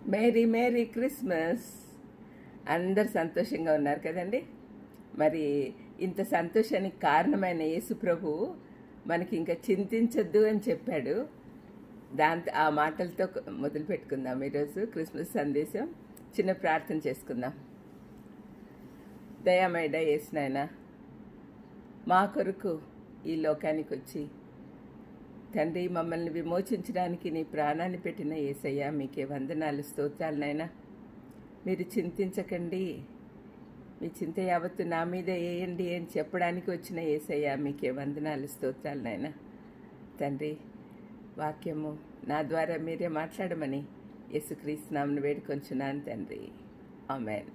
Mary merry Christmas అందరు సంతోషంగా ఉన్నారు కదండి మరి ఇంత సంతోషానికి కారణమైన యేసు ప్రభు మనకి ఇంకా చింతించొద్దు అని చెప్పాడు దాంతో ఆ మాటలతో మొదలు పెట్టుకుందాం ఈరోజు క్రిస్మస్ సందేశం చిన్న ప్రార్థన చేసుకుందాం దయామైడ యేసునాయన మా కొరకు ఈ లోకానికి వచ్చి తండ్రి మమ్మల్ని విమోచించడానికి నీ ప్రాణాన్ని పెట్టిన ఏసయ్య మీకే వందనాలు స్తోత్రాలు నాయనా మీరు చింతించకండి మీ చింత యావత్తు నా మీద వేయండి అని చెప్పడానికి వచ్చిన ఏసయ్య మీకే వందనాలు స్తోత్రాలు నాయన తండ్రి వాక్యము నా ద్వారా మీరే మాట్లాడమని యేసుక్రీస్తు నామను వేడుకొంచున్నాను తండ్రి ఆమెన్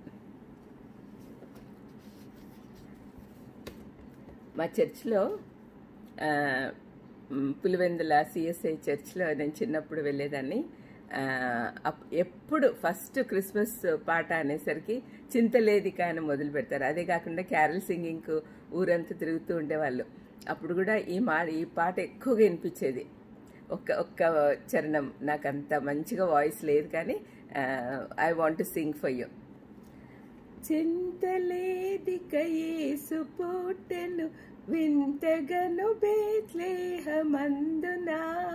మా చర్చ్లో ఆ, మ్, పులివెందుల సిఎస్ఐ చర్చ్లో నేను చిన్నప్పుడు వెళ్ళేదాన్ని ఆ, అప్- ఎప్పుడు ఫస్ట్ క్రిస్మస్ పాట అనేసరికి చింతలేది కానీ మొదలు పెడతారు అదే కాకుండా క్యారల్ సింగింగ్కు ఊరంతా తిరుగుతూ ఉండేవాళ్ళు అప్పుడు కూడా ఈ మా ఈ పాట ఎక్కువగా వినిపించేది ఒక్క ఒక్క చరణం నాకు అంత మంచిగా వాయిస్ లేదు కానీ I want to sing for you చింతలేదిక యేసు పుట్టెను వింతగను బేత్లేహమందునా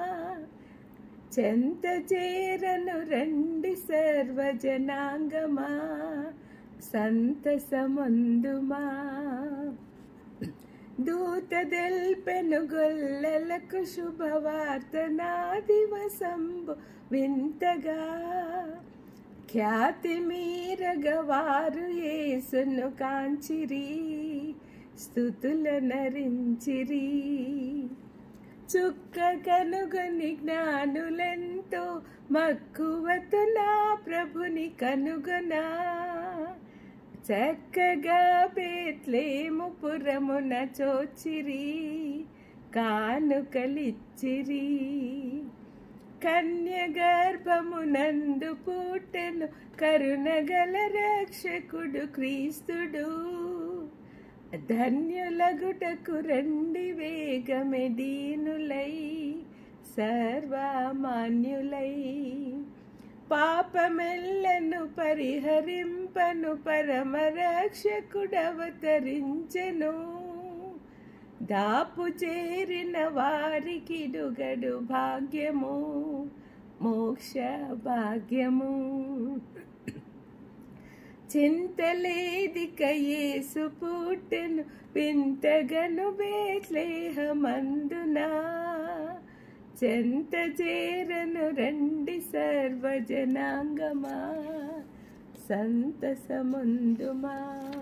చెంత చేరను రండి సర్వజనాంగమా సంతసమందుమా దూత దెల్పెను గొల్లలకు శుభవార్త నా దివసంబు వింతగా ఖ్యాతి మీరగవారు యేసును కాంచిరి స్థుతుల నరించిరి చుక్క కనుగొని జ్ఞానులెంతో మక్కువతో నా ప్రభుని కనుగొనా చక్కగా బేత్లేము పురమున చోచిరి కానుకలిచ్చిరి కన్య గర్భమునందు పుట్టెను కరుణగల రక్షకుడు క్రీస్తుడు ధన్యులగుటకు రండి వేగమె దీనులై సర్వమాన్యులై పాపమెల్లను పరిహరింపను పరమరక్షకుడవతరించెను దాపు చేరిన వారికి డుగడు భాగ్యము మోక్ష భాగ్యము చింతలేదిక యేసు పుట్టెను వింతగను బేట్లేహమందునా చెంత చేరను రండి సర్వజనాంగమా సంతసముందుమా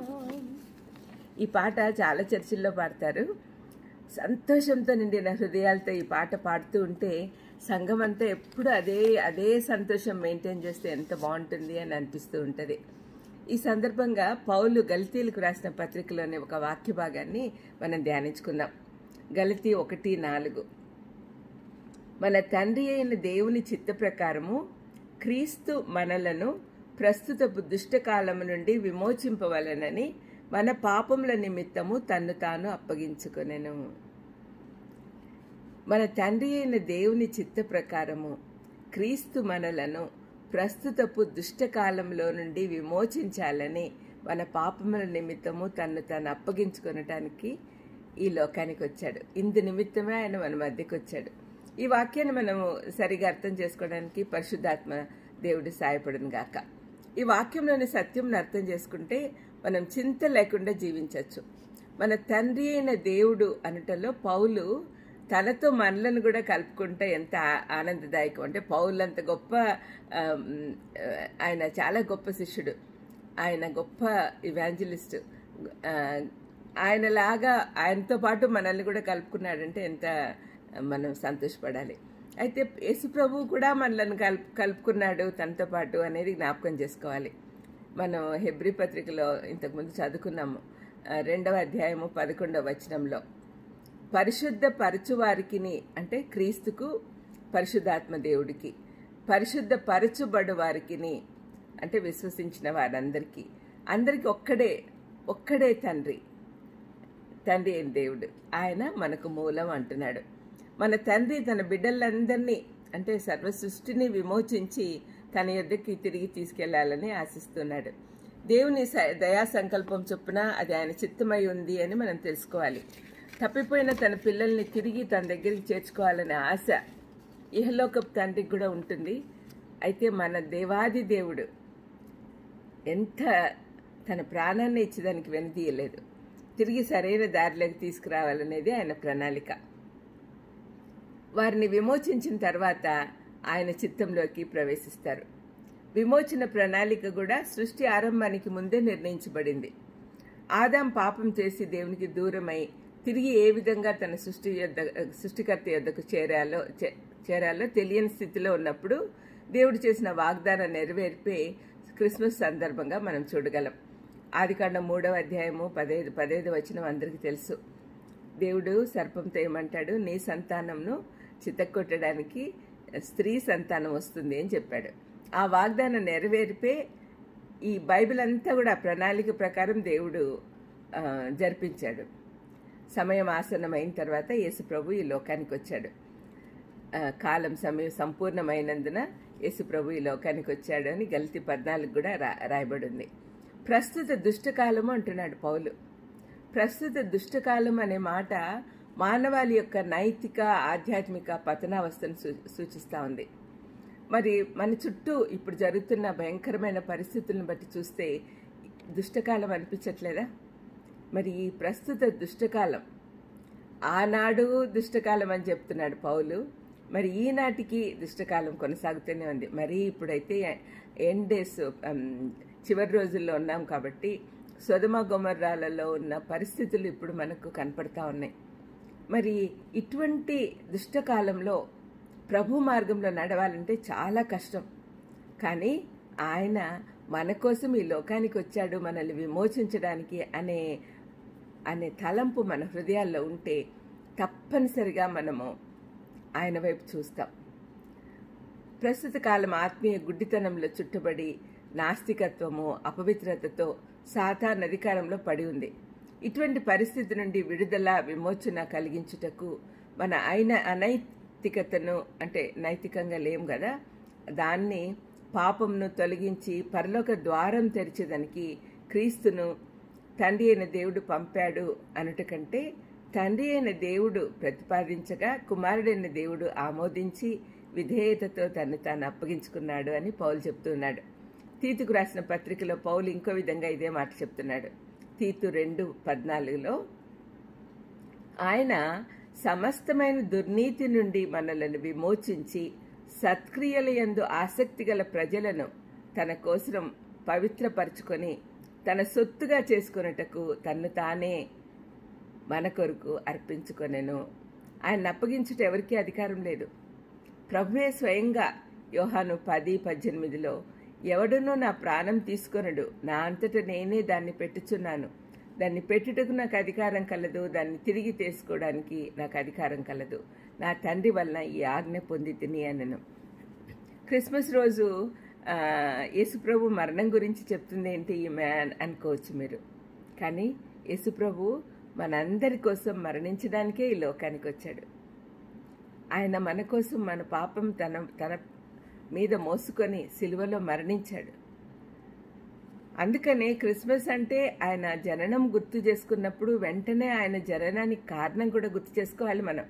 ఈ పాట చాలా చర్చిల్లో పాడతారు సంతోషంతో నిండిన హృదయాలతో ఈ పాట పాడుతూ ఉంటే సంఘం అంతా ఎప్పుడు అదే అదే సంతోషం మెయింటైన్ చేస్తే ఎంత బాగుంటుంది అని అనిపిస్తూ ఉంటుంది ఈ సందర్భంగా పౌలు గలితీలకు రాసిన పత్రికలోని ఒక వాక్య భాగాన్ని మనం ధ్యానించుకుందాం గలితీ ఒకటి నాలుగు మన తండ్రి అయిన దేవుని చిత్త ప్రకారము క్రీస్తు మనలను ప్రస్తుతపు దుష్టకాలము నుండి విమోచింపవలనని మన పాపముల నిమిత్తము తన్ను తాను అప్పగించుకొనెను మన తండ్రి అయిన దేవుని చిత్త ప్రకారము క్రీస్తు మనలను ప్రస్తుతపు దుష్టకాలంలో నుండి విమోచించాలని మన పాపముల నిమిత్తము తన్ను తాను అప్పగించుకొనటానికి ఈ లోకానికి వచ్చాడు ఇందు నిమిత్తమే ఆయన మన మధ్యకి వచ్చాడు ఈ వాక్యాన్ని మనము సరిగా అర్థం చేసుకోవడానికి పరిశుద్ధాత్మ దేవుడు సాయపడును గాక ఈ వాక్యంలోని సత్యంను అర్థం చేసుకుంటే మనం చింత లేకుండా జీవించవచ్చు మన తండ్రి అయిన దేవుడు అనటంలో పౌలు తనతో మనలను కూడా కలుపుకుంటే ఎంత ఆ- ఆనందదాయకం అంటే పౌలు అంత గొప్ప ఆమ్, ఆయన చాలా గొప్ప శిష్యుడు ఆయన గొప్ప ఇవాంజలిస్ట్ ఆయనలాగా ఆయనతో పాటు మనల్ని కూడా కలుపుకున్నాడంటే ఎంత మనం సంతోషపడాలి అయితే యేసు ప్రభు కూడా మనల్ని కలుపు కలుపుకున్నాడు తనతో పాటు అనేది జ్ఞాపకం చేసుకోవాలి మనం హెబ్రి పత్రికలో ఇంతకుముందు చదువుకున్నాము ఆ, రెండవ అధ్యాయము పదకొండవ వచనంలో పరిశుద్ధ పరచువారికిని అంటే క్రీస్తుకు పరిశుద్ధాత్మ దేవుడికి పరిశుద్ధ పరచుబడు వారికిని అంటే విశ్వసించిన వారందరికీ అందరికి ఒక్కడే ఒక్కడే తండ్రి తండ్రి అయిన దేవుడు ఆయన మనకు మూలం అంటున్నాడు మన తండ్రి తన బిడ్డలందరినీ అంటే సర్వ సృష్టిని విమోచించి తన యొద్దకి తిరిగి తీసుకెళ్లాలని ఆశిస్తున్నాడు దేవుని స- దయా సంకల్పం చొప్పున అది ఆయన చిత్తమై ఉంది అని మనం తెలుసుకోవాలి తప్పిపోయిన తన పిల్లల్ని తిరిగి తన దగ్గరికి చేర్చుకోవాలనే ఆశ ఇహలోకపు తండ్రికి కూడా ఉంటుంది అయితే మన దేవాది దేవుడు ఎంత తన ప్రాణాన్ని ఇచ్చేదానికి వెనుదీయలేదు తిరిగి సరైన దారిలోకి తీసుకురావాలనేది ఆయన ప్రణాళిక వారిని విమోచించిన తర్వాత ఆయన చిత్తంలోకి ప్రవేశిస్తారు విమోచన ప్రణాళిక కూడా సృష్టి ఆరంభానికి ముందే నిర్ణయించబడింది ఆదాం పాపం చేసి దేవునికి దూరమై తిరిగి ఏ విధంగా తన సృష్టి యొద్ద సృష్టికర్త యొద్దకు చేరాలో చే- చేరాలో తెలియని స్థితిలో ఉన్నప్పుడు దేవుడు చేసిన వాగ్దానం నెరవేర్పే క్రిస్మస్ సందర్భంగా మనం చూడగలం ఆదికాండం మూడవ అధ్యాయము పదహైదు పదహైదు వచనం అందరికీ తెలుసు దేవుడు సర్పంతో ఏమంటాడు నీ సంతానంను చితక్కొట్టడానికి స్త్రీ సంతానం వస్తుంది అని చెప్పాడు ఆ వాగ్దానం నెరవేరిపే ఈ బైబిల్ అంతా కూడా ప్రణాళిక ప్రకారం దేవుడు ఆ, జరిపించాడు సమయం ఆసన్నమైన తర్వాత యేసు ప్రభు ఈ లోకానికి వచ్చాడు ఆ, కాలం సమయం సంపూర్ణమైనందున యేసు ప్రభు ఈ లోకానికి వచ్చాడు అని గల్తీ పద్నాలుగు కూడా రా రాయబడి ఉంది ప్రస్తుత దుష్టకాలము అంటున్నాడు పౌలు ప్రస్తుత దుష్టకాలం అనే మాట మానవాళి యొక్క నైతిక ఆధ్యాత్మిక పతనావస్థను సూ సూచిస్తూ ఉంది మరి మన చుట్టూ ఇప్పుడు జరుగుతున్న భయంకరమైన పరిస్థితులను బట్టి చూస్తే దుష్టకాలం అనిపించట్లేదా మరి ఈ ప్రస్తుత దుష్టకాలం ఆనాడు దుష్టకాలం అని చెప్తున్నాడు పౌలు మరి ఈనాటికి దుష్టకాలం కొనసాగుతూనే ఉంది మరి ఇప్పుడైతే ఎండ్ డేస్ ఉమ్, చివరి రోజుల్లో ఉన్నాం కాబట్టి సొదమ గొమర్రాలలో ఉన్న పరిస్థితులు ఇప్పుడు మనకు కనపడతా ఉన్నాయి మరి ఇటువంటి దుష్టకాలంలో ప్రభు మార్గంలో నడవాలంటే చాలా కష్టం కానీ ఆయన మన కోసం ఈ లోకానికి వచ్చాడు మనల్ని విమోచించడానికి అనే అనే తలంపు మన హృదయాల్లో ఉంటే తప్పనిసరిగా మనము ఆయన వైపు చూస్తాం ప్రస్తుత కాలం ఆత్మీయ గుడ్డితనంలో చుట్టబడి నాస్తికత్వము అపవిత్రతతో సాధారణ అధికారంలో పడి ఉంది ఇటువంటి పరిస్థితి నుండి విడుదల విమోచన కలిగించుటకు మన అయిన అనైతికతను అంటే నైతికంగా లేం కదా దాన్ని పాపంను తొలగించి పరలోక ద్వారం తెరిచేదానికి క్రీస్తును తండ్రి అయిన దేవుడు పంపాడు అనుట కంటే తండ్రి అయిన దేవుడు ప్రతిపాదించగా కుమారుడైన దేవుడు ఆమోదించి విధేయతతో తను తాను అప్పగించుకున్నాడు అని పౌలు చెప్తున్నాడు తీతుకు రాసిన పత్రికలో పౌలు ఇంకో విధంగా ఇదే మాట చెప్తున్నాడు తీతు రెండు పద్నాలుగులో ఆయన సమస్తమైన దుర్నీతి నుండి మనలను విమోచించి సత్క్రియల యందు ఆసక్తి గల ప్రజలను తన కోసం పవిత్రపరచుకొని తన సొత్తుగా చేసుకున్నటకు తన్ను తానే మన కొరకు అర్పించుకొనెను ఆయన అప్పగించుట ఎవరికీ అధికారం లేదు ప్రభువే స్వయంగా యోహాను పది పద్దెనిమిదిలో ఎవడునూ నా ప్రాణం తీసుకొనడు నా అంతట నేనే దాన్ని పెట్టుచున్నాను దాన్ని పెట్టుటకు నాకు అధికారం కలదు దాన్ని తిరిగి తీసుకోవడానికి నాకు అధికారం కలదు నా తండ్రి వలన ఈ ఆజ్ఞ పొంది తిని అనను క్రిస్మస్ రోజు ఆ, యేసుప్రభు మరణం గురించి చెప్తుంది ఏంటి ఈ మ్యాన్ అనుకోవచ్చు మీరు కానీ యేసుప్రభు మనందరి కోసం మరణించడానికే ఈ లోకానికి వచ్చాడు ఆయన మన కోసం మన పాపం తన తన మీద మోసుకొని సిలువలో మరణించాడు అందుకనే క్రిస్మస్ అంటే ఆయన జననం గుర్తు చేసుకున్నప్పుడు వెంటనే ఆయన జననానికి కారణం కూడా గుర్తు చేసుకోవాలి మనం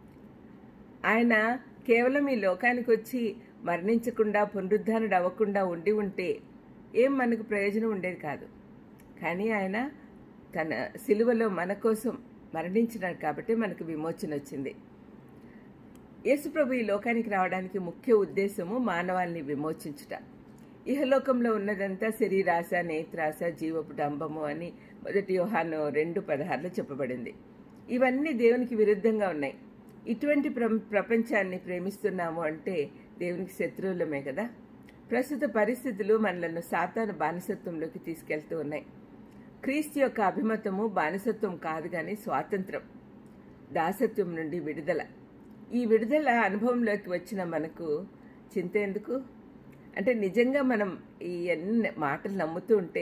ఆయన కేవలం ఈ లోకానికి వచ్చి మరణించకుండా పునరుద్ధరణడు అవ్వకుండా ఉండి ఉంటే ఏం మనకు ప్రయోజనం ఉండేది కాదు కానీ ఆయన తన సిలువలో మన కోసం మరణించినాడు కాబట్టి మనకు విమోచన వచ్చింది యేసుప్రభు ఈ లోకానికి రావడానికి ముఖ్య ఉద్దేశము మానవాల్ని విమోచించుట ఇహలోకంలో ఉన్నదంతా శరీరాశ నేత్రాశ జీవపు డంబము అని మొదటి యోహాను రెండు పదహారులో చెప్పబడింది ఇవన్నీ దేవునికి విరుద్ధంగా ఉన్నాయి ఇటువంటి ప్ర ప్రపంచాన్ని ప్రేమిస్తున్నాము అంటే దేవునికి శత్రువులమే కదా ప్రస్తుత పరిస్థితులు మనలను సాతాను బానిసత్వంలోకి తీసుకెళ్తూ ఉన్నాయి క్రీస్తు యొక్క అభిమతము బానిసత్వం కాదు కానీ స్వాతంత్రం దాసత్వం నుండి విడుదల ఈ విడుదల అనుభవంలోకి వచ్చిన మనకు చింత ఎందుకు అంటే నిజంగా మనం ఈ అన్ని మాటలు నమ్ముతూ ఉంటే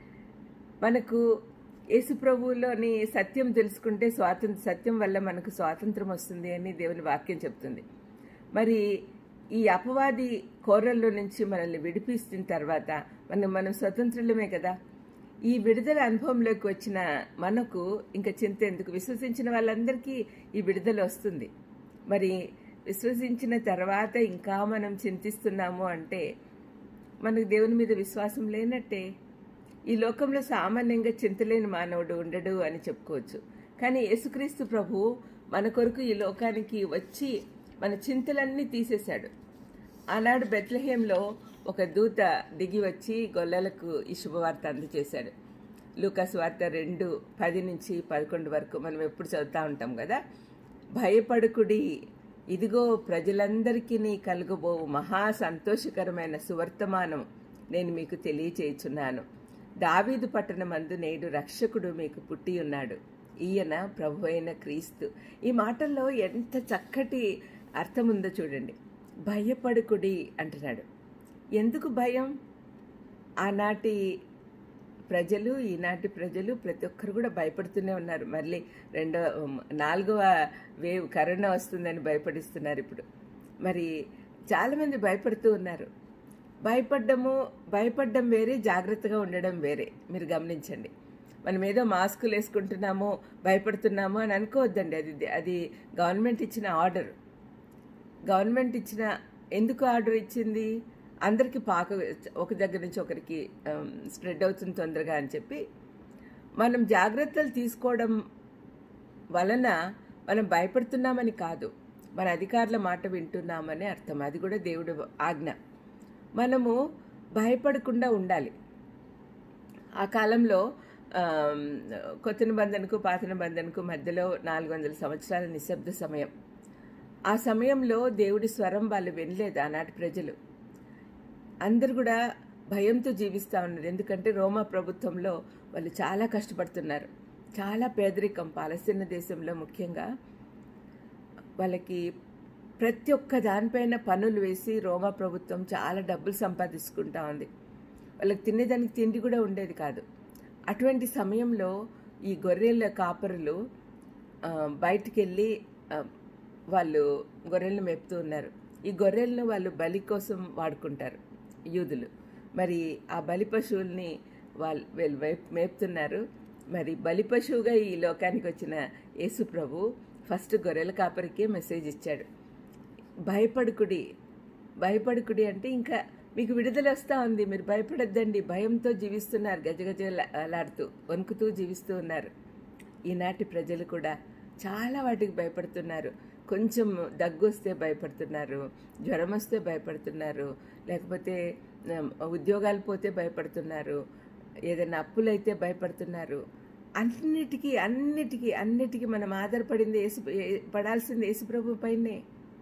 మనకు యేసుప్రభువులోని సత్యం తెలుసుకుంటే స్వాతంత్ర సత్యం వల్ల మనకు స్వాతంత్రం వస్తుంది అని దేవుని వాక్యం చెప్తుంది మరి ఈ అపవాది కోరల్లో నుంచి మనల్ని విడిపిస్తున్న తర్వాత మనం మనం స్వతంత్రులమే కదా ఈ విడుదల అనుభవంలోకి వచ్చిన మనకు ఇంకా చింత ఎందుకు విశ్వసించిన వాళ్ళందరికీ ఈ విడుదల వస్తుంది మరి విశ్వసించిన తర్వాత ఇంకా మనం చింతిస్తున్నాము అంటే మనకు దేవుని మీద విశ్వాసం లేనట్టే ఈ లోకంలో సామాన్యంగా చింతలేని మానవుడు ఉండడు అని చెప్పుకోవచ్చు కానీ యేసుక్రీస్తు ప్రభు మన కొరకు ఈ లోకానికి వచ్చి మన చింతలన్నీ తీసేశాడు ఆనాడు బెత్లహేంలో ఒక దూత దిగి వచ్చి గొల్లలకు ఈ శుభవార్త అందజేశాడు లూకాస్ వార్త రెండు పది నుంచి పదకొండు వరకు మనం ఎప్పుడు చదువుతూ ఉంటాం కదా భయపడుకుడి ఇదిగో ప్రజలందరికీ కలుగబో మహా సంతోషకరమైన సువర్తమానం నేను మీకు తెలియచేయుచున్నాను దావీదు పట్టణమందు నేడు రక్షకుడు మీకు పుట్టి ఉన్నాడు ఈయన ప్రభు అయిన క్రీస్తు ఈ మాటల్లో ఎంత చక్కటి అర్థం ఉందో చూడండి భయపడుకుడి అంటున్నాడు ఎందుకు భయం ఆనాటి ప్రజలు ఈనాటి ప్రజలు ప్రతి ఒక్కరు కూడా భయపడుతూనే ఉన్నారు మళ్ళీ రెండో నాలుగవ వేవ్ కరోనా వస్తుందని భయపడిస్తున్నారు ఇప్పుడు మరి చాలామంది భయపడుతూ ఉన్నారు భయపడ్డము భయపడ్డం వేరే జాగ్రత్తగా ఉండడం వేరే మీరు గమనించండి మనం ఏదో మాస్కులు వేసుకుంటున్నాము భయపడుతున్నాము అని అనుకోవద్దండి అది అది గవర్నమెంట్ ఇచ్చిన ఆర్డర్ గవర్నమెంట్ ఇచ్చిన ఎందుకు ఆర్డర్ ఇచ్చింది అందరికీ పాక ఒక దగ్గర నుంచి ఒకరికి స్ప్రెడ్ అవుతుంది తొందరగా అని చెప్పి మనం జాగ్రత్తలు తీసుకోవడం వలన మనం భయపడుతున్నామని కాదు మన అధికారుల మాట వింటున్నామని అర్థం అది కూడా దేవుడి ఆజ్ఞ మనము భయపడకుండా ఉండాలి ఆ కాలంలో కొత్త నిబంధనకు పాత నిబంధనకు మధ్యలో నాలుగు వందల సంవత్సరాల నిశ్శబ్ద సమయం ఆ సమయంలో దేవుడి స్వరం వాళ్ళు వినలేదు ఆనాటి ప్రజలు అందరు కూడా భయంతో జీవిస్తూ ఉన్నారు ఎందుకంటే రోమా ప్రభుత్వంలో వాళ్ళు చాలా కష్టపడుతున్నారు చాలా పేదరికం పాలస్తీన దేశంలో ముఖ్యంగా వాళ్ళకి ప్రతి ఒక్క దానిపైన పన్నులు వేసి రోమా ప్రభుత్వం చాలా డబ్బులు సంపాదించుకుంటా ఉంది వాళ్ళకి తినేదానికి తిండి కూడా ఉండేది కాదు అటువంటి సమయంలో ఈ గొర్రెల కాపరులు బయటికి వెళ్ళి వాళ్ళు గొర్రెలను మేపుతూ ఉన్నారు ఈ గొర్రెలను వాళ్ళు బలి కోసం వాడుకుంటారు యూదులు మరి ఆ బలి పశువుల్ని వాళ్ళు వీళ్ళు మేపుతున్నారు మరి బలి పశువుగా ఈ లోకానికి వచ్చిన యేసు ప్రభు ఫస్ట్ గొర్రెల కాపరికే మెసేజ్ ఇచ్చాడు భయపడుకుడి భయపడుకుడి అంటే ఇంకా మీకు విడుదల వస్తూ ఉంది మీరు భయపడద్దండి భయంతో జీవిస్తున్నారు గజగజలాడుతూ వణుకుతూ జీవిస్తూ ఉన్నారు ఈనాటి ప్రజలు కూడా చాలా వాటికి భయపడుతున్నారు కొంచెం దగ్గు వస్తే భయపడుతున్నారు జ్వరం వస్తే భయపడుతున్నారు లేకపోతే ఉద్యోగాలు పోతే భయపడుతున్నారు ఏదైనా అప్పులైతే భయపడుతున్నారు అన్నిటికీ అన్నిటికీ అన్నిటికీ మనం ఆధారపడింది యేసు పడాల్సింది యేసుప్రభు పైనే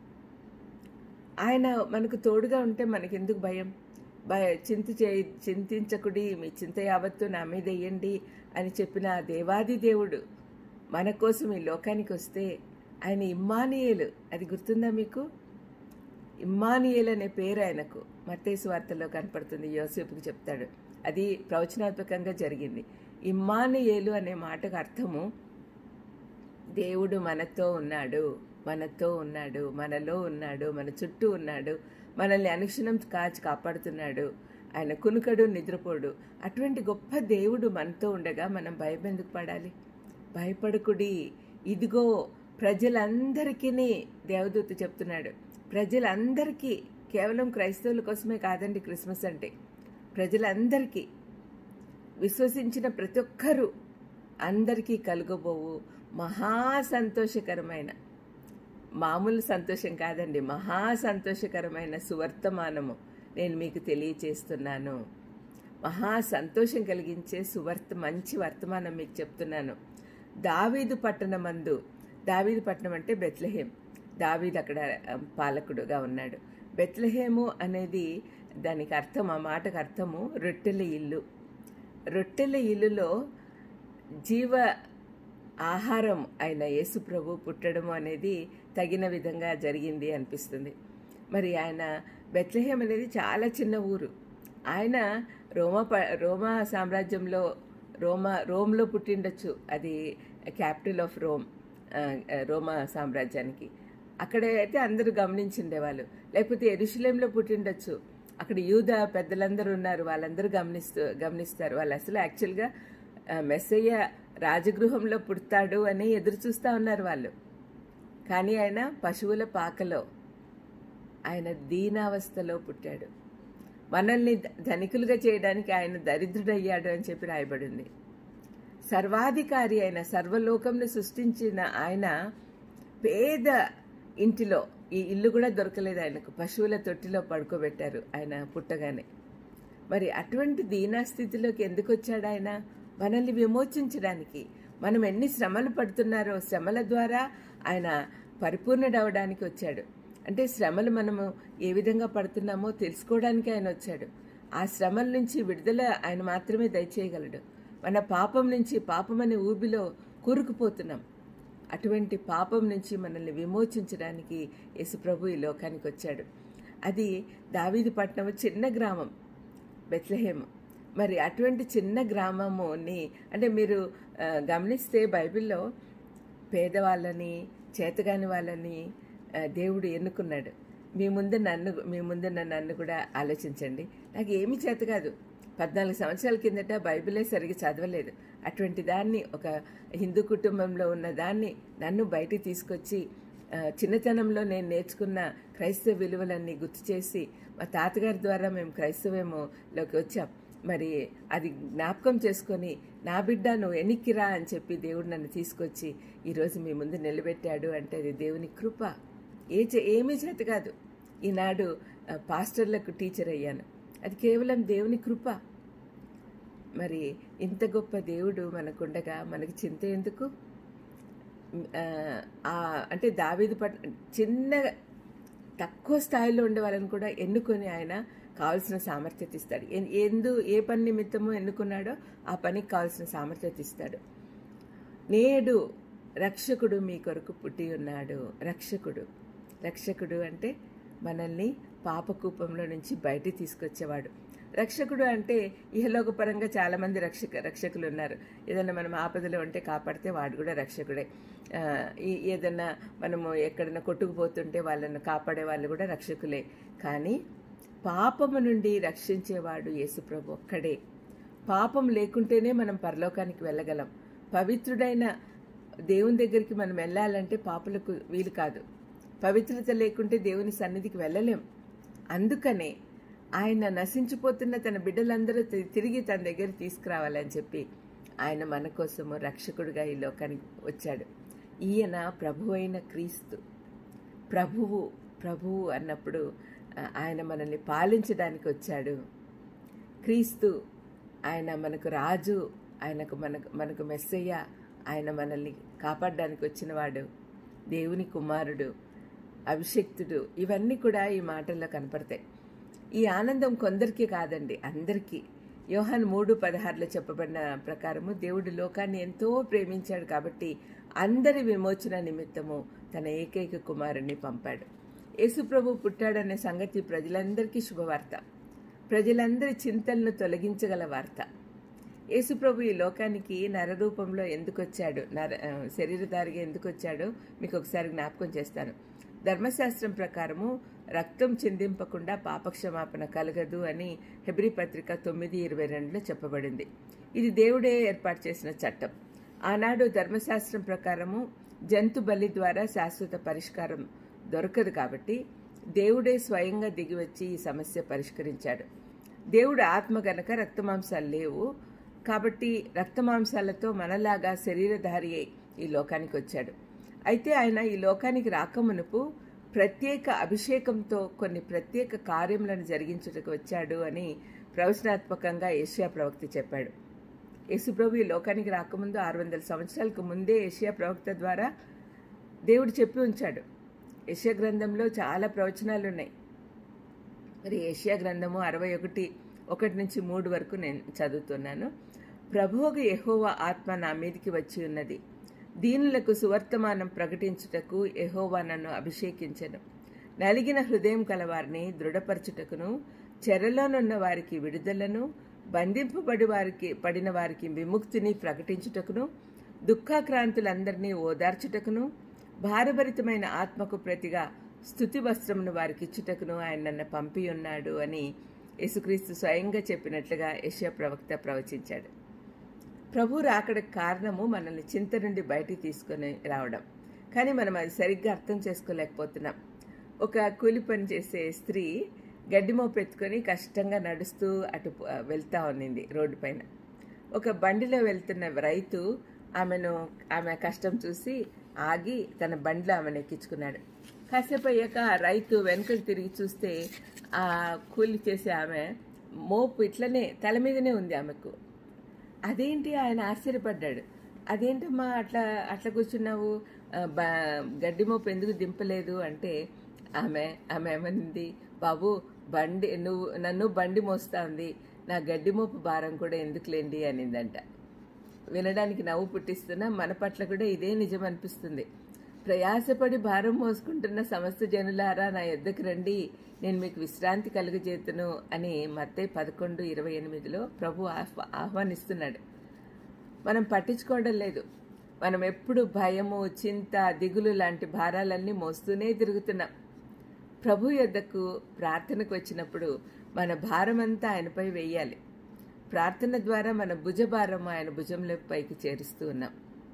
ఆయన మనకు తోడుగా ఉంటే మనకెందుకు భయం భయ చింత చే చింతించకుడి మీ చింత యావత్తు నా మీద వేయండి అని చెప్పిన ఆ దేవాది దేవుడు మన కోసం ఈ లోకానికి వస్తే ఆయన ఇమ్మానియేలు అది గుర్తుందా మీకు ఇమ్మానియేల్ అనే పేరు ఆయనకు మత్తేసు వార్తల్లో కనపడుతుంది యోసేపుకి చెప్తాడు అది ప్రవచనాత్మకంగా జరిగింది ఇమ్మానియేలు అనే మాటకు అర్థము దేవుడు మనతో ఉన్నాడు మనతో ఉన్నాడు మనలో ఉన్నాడు మన చుట్టూ ఉన్నాడు మనల్ని అనుక్షణం కాచి కాపాడుతున్నాడు ఆయన కునుకడు నిద్రపోడు అటువంటి గొప్ప దేవుడు మనతో ఉండగా మనం భయం ఎందుకు పడాలి భయపడకుడి ఇదిగో ప్రజలందరికీ దేవదూత చెప్తున్నాడు ప్రజలందరికీ కేవలం క్రైస్తవుల కోసమే కాదండి క్రిస్మస్ అంటే ప్రజలందరికీ విశ్వసించిన ప్రతి ఒక్కరూ అందరికీ కలుగబోవు మహా సంతోషకరమైన మామూలు సంతోషం కాదండి మహా సంతోషకరమైన సువర్తమానము నేను మీకు తెలియచేస్తున్నాను మహా సంతోషం కలిగించే సువర్త మంచి వర్తమానం మీకు చెప్తున్నాను దావీదు పట్టణమందు దావీదు పట్టణం అంటే బెత్లహేం దావీదు అక్కడ పాలకుడుగా ఉన్నాడు బెత్లహేము అనేది దానికి అర్థం ఆ మాటకు అర్థము రొట్టెల ఇల్లు రొట్టెల ఇల్లులో జీవ ఆహారం అయిన యేసు ప్రభు పుట్టడము అనేది తగిన విధంగా జరిగింది అనిపిస్తుంది మరి ఆయన బెత్లహేం అనేది చాలా చిన్న ఊరు ఆయన రోమా ప రోమా సామ్రాజ్యంలో రోమా రోమ్లో పుట్టిండొచ్చు అది క్యాపిటల్ ఆఫ్ రోమ్ రోమా సామ్రాజ్యానికి అక్కడ అయితే అందరూ గమనించిండేవాళ్ళు లేకపోతే ఎరుషులేంలో పుట్టిండొచ్చు అక్కడ యూద పెద్దలందరూ ఉన్నారు వాళ్ళందరూ గమనిస్తూ గమనిస్తారు వాళ్ళు అసలు యాక్చువల్గా ఆ, మెస్సయ్య రాజగృహంలో పుడతాడు అని ఎదురు చూస్తూ ఉన్నారు వాళ్ళు కానీ ఆయన పశువుల పాకలో ఆయన దీనావస్థలో పుట్టాడు మనల్ని ధ- ధనికులుగా చేయడానికి ఆయన దరిద్రుడయ్యాడు అని చెప్పి రాయబడింది సర్వాధికారి అయిన సర్వలోకంను సృష్టించిన ఆయన పేద ఇంటిలో ఈ ఇల్లు కూడా దొరకలేదు ఆయనకు పశువుల తొట్టిలో పడుకోబెట్టారు ఆయన పుట్టగానే మరి అటువంటి దీనా స్థితిలోకి ఎందుకు వచ్చాడు ఆయన మనల్ని విమోచించడానికి మనం ఎన్ని శ్రమలు పడుతున్నారో శ్రమల ద్వారా ఆయన పరిపూర్ణుడవడానికి వచ్చాడు అంటే శ్రమలు మనము ఏ విధంగా పడుతున్నామో తెలుసుకోవడానికి ఆయన వచ్చాడు ఆ శ్రమల నుంచి విడుదల ఆయన మాత్రమే దయచేయగలడు మన పాపం నుంచి పాపం అనే ఊబిలో కూరుకుపోతున్నాం అటువంటి పాపం నుంచి మనల్ని విమోచించడానికి యేసుప్రభు ఈ లోకానికి వచ్చాడు అది దావీది పట్నం చిన్న గ్రామం బెత్లహేమ్ మరి అటువంటి చిన్న గ్రామముని అంటే మీరు ఆ, గమనిస్తే బైబిల్లో పేదవాళ్ళని చేతగాని వాళ్ళని ఆ, దేవుడు ఎన్నుకున్నాడు మీ ముందు నన్ను మీ ముందున్న నన్ను కూడా ఆలోచించండి నాకు ఏమీ చేత కాదు పద్నాలుగు సంవత్సరాల కిందట బైబిలే సరిగ్గా చదవలేదు అటువంటి దాన్ని ఒక హిందూ కుటుంబంలో ఉన్న దాన్ని నన్ను బయటికి తీసుకొచ్చి ఆ, చిన్నతనంలో నేను నేర్చుకున్న క్రైస్తవ విలువలన్నీ గుర్తు చేసి మా తాతగారి ద్వారా మేము క్రైస్తవేమోలోకి వచ్చాం మరి అది జ్ఞాపకం చేసుకొని నా బిడ్డ నువ్వు ఎనిక్కిరా అని చెప్పి దేవుడు నన్ను తీసుకొచ్చి ఈరోజు మీ ముందు నిలబెట్టాడు అంటే అది దేవుని కృప ఏ చే ఏమీ చేత కాదు ఈనాడు ఆ, పాస్టర్లకు టీచర్ అయ్యాను అది కేవలం దేవుని కృప మరి ఇంత గొప్ప దేవుడు మనకుండగా మనకి చింత ఎందుకు ఆ, ఆ, అంటే దావీదు పట్ చిన్న తక్కువ స్థాయిలో ఉండే వాళ్ళని కూడా ఎన్నుకొని ఆయన కావాల్సిన సామర్థ్యత ఇస్తాడు ఎన్- ఎందు ఏ పని నిమిత్తమో ఎన్నుకున్నాడో ఆ పనికి కావాల్సిన సామర్థ్యత ఇస్తాడు నేడు రక్షకుడు మీ కొరకు పుట్టి ఉన్నాడు రక్షకుడు రక్షకుడు అంటే మనల్ని పాపకూపంలో నుంచి బయటికి తీసుకొచ్చేవాడు రక్షకుడు అంటే ఇహలోక పరంగా చాలా మంది రక్షక రక్షకులు ఉన్నారు ఏదైనా మనం ఆపదలో ఉంటే కాపాడితే వాడు కూడా రక్షకుడే ఆ, ఈ- ఏదైనా మనము ఎక్కడైనా కొట్టుకుపోతుంటే వాళ్ళను కాపాడే వాళ్ళు కూడా రక్షకులే కానీ పాపము నుండి రక్షించేవాడు యేసుప్రభు ఒక్కడే పాపం లేకుంటేనే మనం పరలోకానికి వెళ్ళగలం పవిత్రుడైన దేవుని దగ్గరికి మనం వెళ్ళాలంటే పాపులకు వీలు కాదు పవిత్రత లేకుంటే దేవుని సన్నిధికి వెళ్ళలేం అందుకనే ఆయన నశించిపోతున్న తన బిడ్డలందరూ తి- తిరిగి తన దగ్గర తీసుకురావాలని చెప్పి ఆయన మన కోసము రక్షకుడుగా ఈ లోకానికి వచ్చాడు ఈయన ప్రభు అయిన క్రీస్తు ప్రభువు ప్రభువు అన్నప్పుడు ఆ, ఆయన మనల్ని పాలించడానికి వచ్చాడు క్రీస్తు ఆయన మనకు రాజు ఆయనకు మనకు మనకు మెస్సయ్య ఆయన మనల్ని కాపాడడానికి వచ్చినవాడు దేవుని కుమారుడు అభిషక్తుడు ఇవన్నీ కూడా ఈ మాటల్లో కనపడతాయి ఈ ఆనందం కొందరికి కాదండి అందరికీ యోహాన్ మూడు పదహారులో చెప్పబడిన ప్రకారము దేవుడు లోకాన్ని ఎంతో ప్రేమించాడు కాబట్టి అందరి విమోచన నిమిత్తము తన ఏకైక కుమారుణ్ణి పంపాడు యేసుప్రభు పుట్టాడనే సంగతి ప్రజలందరికీ శుభవార్త ప్రజలందరి చింతలను తొలగించగల వార్త యేసుప్రభు ఈ లోకానికి నరరూపంలో ఎందుకు వచ్చాడు నర ఆ, శరీరధారిగా ఎందుకు వచ్చాడో మీకు ఒకసారి జ్ఞాపకం చేస్తాను ధర్మశాస్త్రం ప్రకారము రక్తం చిందింపకుండా పాపక్షమాపణ కలగదు అని హెబ్రి పత్రిక తొమ్మిది ఇరవై రెండులో చెప్పబడింది ఇది దేవుడే ఏర్పాటు చేసిన చట్టం ఆనాడు ధర్మశాస్త్రం ప్రకారము జంతు బలి ద్వారా శాశ్వత పరిష్కారం దొరకదు కాబట్టి దేవుడే స్వయంగా దిగివచ్చి ఈ సమస్య పరిష్కరించాడు దేవుడు ఆత్మ గనక రక్తమాంసాలు లేవు కాబట్టి రక్తమాంసాలతో మనలాగా శరీరధారి అయి ఈ లోకానికి వచ్చాడు అయితే ఆయన ఈ లోకానికి రాకమునుపు ప్రత్యేక అభిషేకంతో కొన్ని ప్రత్యేక కార్యములను జరిగించుటకు వచ్చాడు అని ప్రవచనాత్మకంగా ఏషియా ప్రవక్త చెప్పాడు యేసుప్రభు ఈ లోకానికి రాకముందు ఆరు వందల సంవత్సరాలకు ముందే ఏషియా ప్రవక్త ద్వారా దేవుడు చెప్పి ఉంచాడు ఏషియా గ్రంథంలో చాలా ప్రవచనాలు ఉన్నాయి మరి ఏషియా గ్రంథము అరవై ఒకటి ఒకటి నుంచి మూడు వరకు నేను చదువుతున్నాను ప్రభువుకు యెహోవా ఆత్మ నా మీదికి వచ్చి ఉన్నది దీనులకు సువర్తమానం ప్రకటించుటకు యెహోవా నన్ను అభిషేకించెను నలిగిన హృదయం కలవారిని దృఢపరచుటకును చెరలోనున్న వారికి విడుదలను బంధింపబడి వారికి పడిన వారికి విముక్తిని ప్రకటించుటకును దుఃఖాక్రాంతులందరినీ ఓదార్చుటకును భారభరితమైన ఆత్మకు ప్రతిగా స్థుతి వస్త్రమును వారికి ఇచ్చుటకును ఆయన నన్ను పంపి ఉన్నాడు అని యేసుక్రీస్తు స్వయంగా చెప్పినట్లుగా యశ్యా ప్రవక్త ప్రవచించాడు ప్రభు రాకడకు కారణము మనల్ని చింత నుండి బయటికి తీసుకొని రావడం కానీ మనం అది సరిగ్గా అర్థం చేసుకోలేకపోతున్నాం ఒక కూలి పని చేసే స్త్రీ గడ్డి మోపెత్తుకొని కష్టంగా నడుస్తూ అటు పో- వెళ్తా ఉన్నింది రోడ్డు పైన ఒక బండిలో వెళ్తున్న రైతు ఆమెను ఆమె కష్టం చూసి ఆగి తన బండిలో ఆమెను ఎక్కించుకున్నాడు కాసేపు అయ్యాక ఆ రైతు వెనుకకు తిరిగి చూస్తే ఆ కూలి చేసే ఆమె మోపు ఇట్లనే తల మీదనే ఉంది ఆమెకు అదేంటి ఆయన ఆశ్చర్యపడ్డాడు అదేంటమ్మా అట్లా అట్లా కూర్చున్నావు ఆ, బ- గడ్డి మోపు ఎందుకు దింపలేదు అంటే ఆమె ఆమె ఏమనింది బాబు బండి నువ్వు నన్ను బండి మోస్తా ఉంది నా గడ్డి మోపు భారం కూడా ఎందుకులేండి అనిందంట వినడానికి నవ్వు పుట్టిస్తున్నా మన పట్ల కూడా ఇదే నిజం అనిపిస్తుంది ప్రయాసపడి భారం మోసుకుంటున్న సమస్త జనులారా నా యొద్దకు రండి నేను మీకు విశ్రాంతి కలుగజేతును అని మత్తే పదకొండు ఇరవై ఎనిమిదిలో ప్రభు ఆహ్వా ఆహ్వానిస్తున్నాడు మనం పట్టించుకోవడం లేదు మనం ఎప్పుడు భయము చింత దిగులు లాంటి భారాలన్నీ మోస్తూనే తిరుగుతున్నాం ప్రభు యొద్దకు ప్రార్థనకు వచ్చినప్పుడు మన భారమంతా ఆయనపై వేయాలి ప్రార్థన ద్వారా మన భుజభారం ఆయన భుజంలో పైకి చేరుస్తూ ఉన్నాం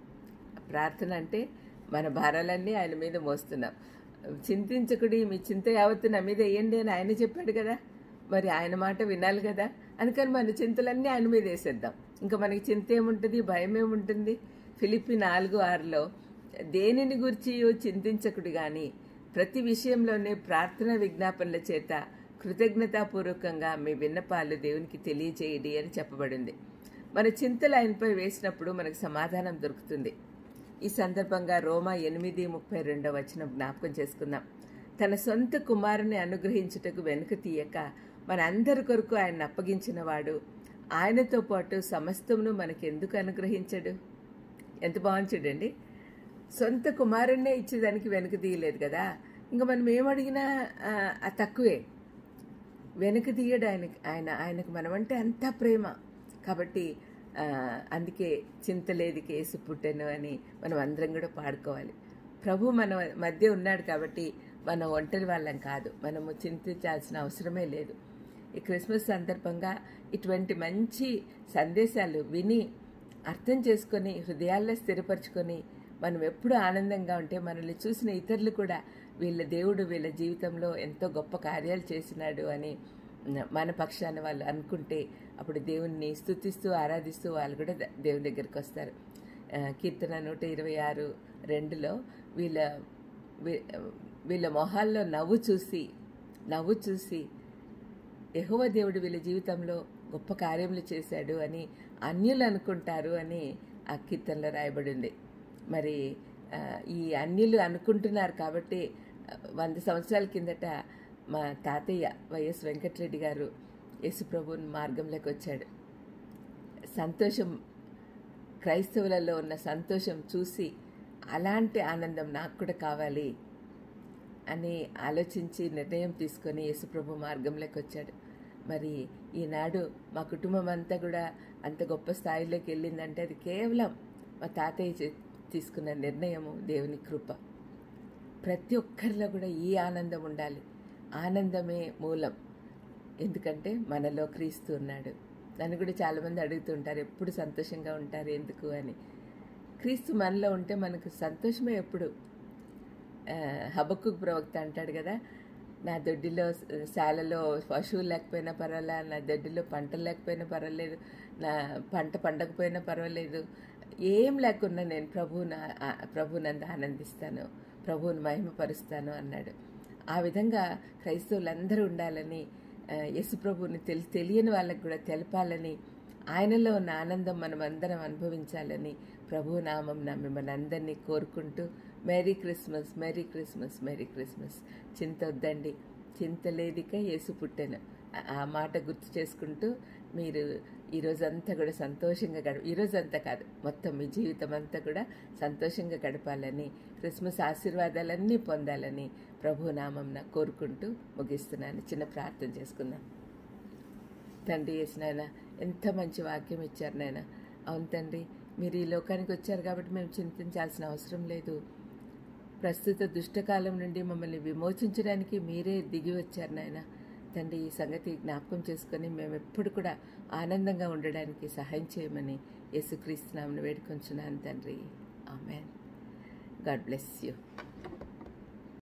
ప్రార్థన అంటే మన భారాలన్నీ ఆయన మీద మోస్తున్నాం చింతించకుడి మీ చింత యావత్తు నా మీద వేయండి అని ఆయన చెప్పాడు కదా మరి ఆయన మాట వినాలి కదా అందుకని మన చింతలన్నీ ఆయన మీద వేసేద్దాం ఇంకా మనకి చింత ఏముంటుంది భయం ఏముంటుంది ఫిలిప్పి నాలుగు ఆరులో దేనిని గురించి చింతించకుడు గాని ప్రతి విషయంలోనే ప్రార్థన విజ్ఞాపనల చేత కృతజ్ఞతాపూర్వకంగా మీ విన్నపాలు దేవునికి తెలియజేయడి అని చెప్పబడింది మన చింతలు ఆయనపై వేసినప్పుడు మనకు సమాధానం దొరుకుతుంది ఈ సందర్భంగా రోమా ఎనిమిది ముప్పై రెండవ వచనం జ్ఞాపకం చేసుకుందాం తన సొంత కుమారుని అనుగ్రహించుటకు వెనుక తీయక మన అందరి కొరకు ఆయన అప్పగించిన వాడు ఆయనతో పాటు సమస్తమును మనకెందుకు అనుగ్రహించడు ఎంత బాగుంది చూడండి సొంత కుమారుణ్ణే ఇచ్చేదానికి వెనుక తీయలేదు కదా ఇంకా మనం ఏమడిగినా ఆ, ఆ తక్కువే వెనక తీయడు ఆయనకి ఆయన ఆయనకు మనమంటే అంతా ప్రేమ కాబట్టి ఆ, అందుకే చింతలేది కేసు పుట్టెను అని మనం అందరం కూడా పాడుకోవాలి ప్రభు మన మధ్య ఉన్నాడు కాబట్టి మనం ఒంటరి వాళ్ళం కాదు మనము చింతించాల్సిన అవసరమే లేదు ఈ క్రిస్మస్ సందర్భంగా ఇటువంటి మంచి సందేశాలు విని అర్థం చేసుకొని హృదయాల్లో స్థిరపరచుకొని మనం ఎప్పుడు ఆనందంగా ఉంటే మనల్ని చూసిన ఇతరులు కూడా వీళ్ళ దేవుడు వీళ్ళ జీవితంలో ఎంతో గొప్ప కార్యాలు చేసినాడు అని మన పక్షాన వాళ్ళు అనుకుంటే అప్పుడు దేవుణ్ణి స్తుతిస్తూ ఆరాధిస్తూ వాళ్ళు కూడా ద- దేవుని దగ్గరికి వస్తారు ఆ, కీర్తన నూట ఇరవై ఆరు రెండులో వీళ్ళ వీ- వీళ్ళ మొహాల్లో నవ్వు చూసి నవ్వు చూసి యెహోవ దేవుడు వీళ్ళ జీవితంలో గొప్ప కార్యములు చేశాడు అని అన్యులు అనుకుంటారు అని ఆ కీర్తనలో రాయబడింది మరి ఆ, ఈ అన్యులు అనుకుంటున్నారు కాబట్టి ఆ, వంద సంవత్సరాల కిందట మా తాతయ్య వైఎస్ వెంకటరెడ్డి గారు యేసుప్రభుని మార్గంలోకి వచ్చాడు సంతోషం క్రైస్తవులలో ఉన్న సంతోషం చూసి అలాంటి ఆనందం నాకు కూడా కావాలి అని ఆలోచించి నిర్ణయం తీసుకొని యేసుప్రభు మార్గంలోకి వచ్చాడు మరి ఈనాడు మా కుటుంబం అంతా కూడా అంత గొప్ప స్థాయిలోకి వెళ్ళిందంటే అది కేవలం మా తాతయ్య చే- తీసుకున్న నిర్ణయము దేవుని కృప ప్రతి ఒక్కరిలో కూడా ఈ ఆనందం ఉండాలి ఆనందమే మూలం ఎందుకంటే మనలో క్రీస్తు ఉన్నాడు నన్ను కూడా చాలామంది అడుగుతుంటారు ఎప్పుడు సంతోషంగా ఉంటారు ఎందుకు అని క్రీస్తు మనలో ఉంటే మనకు సంతోషమే ఎప్పుడు హబక్కు ప్రవక్త అంటాడు కదా నా దొడ్డిలో శాలలో పశువులు లేకపోయినా పర్వాలే నా దొడ్డిలో పంటలు లేకపోయినా పర్వాలేదు నా పంట పండకపోయినా పర్వాలేదు ఏం లేకున్నా నేను ప్రభువుని ప్రభునందు ఆనందిస్తాను ప్రభువుని మహిమపరుస్తాను అన్నాడు ఆ విధంగా క్రైస్తవులందరూ ఉండాలని ఆ, యేసు ప్రభువుని తెలి తెలియని వాళ్ళకి కూడా తెలపాలని ఆయనలో ఉన్న ఆనందం మనం అందరం అనుభవించాలని ప్రభు నామం మిమ్మల్ని అందరినీ కోరుకుంటూ merry Christmas merry Christmas merry Christmas చింత వద్దండి చింత లేదిక యేసు పుట్టెను ఆ- ఆ మాట గుర్తు చేసుకుంటూ మీరు ఈ రోజంతా కూడా సంతోషంగా గడ ఈ రోజంతా కాదు మొత్తం మీ జీవితం అంతా కూడా సంతోషంగా గడపాలని క్రిస్మస్ ఆశీర్వాదాలన్నీ పొందాలని ప్రభు నామం కోరుకుంటూ ముగిస్తున్నాను చిన్న ప్రార్థన చేసుకుందాం తండ్రి యేసు నాయన ఎంత మంచి వాక్యం ఇచ్చారు నాయన అవును తండ్రి మీరు ఈ లోకానికి వచ్చారు కాబట్టి మేము చింతించాల్సిన అవసరం లేదు ప్రస్తుత దుష్టకాలం నుండి మమ్మల్ని విమోచించడానికి మీరే దిగి వచ్చారు నాయన తండ్రి ఈ సంగతి జ్ఞాపకం చేసుకొని మేము ఎప్పుడు కూడా ఆనందంగా ఉండడానికి సహాయం చేయమని యేసుక్రీస్తునామను వేడుకొంచున్నాను తండ్రి ఆమెన్ గాడ్ బ్లెస్ యూ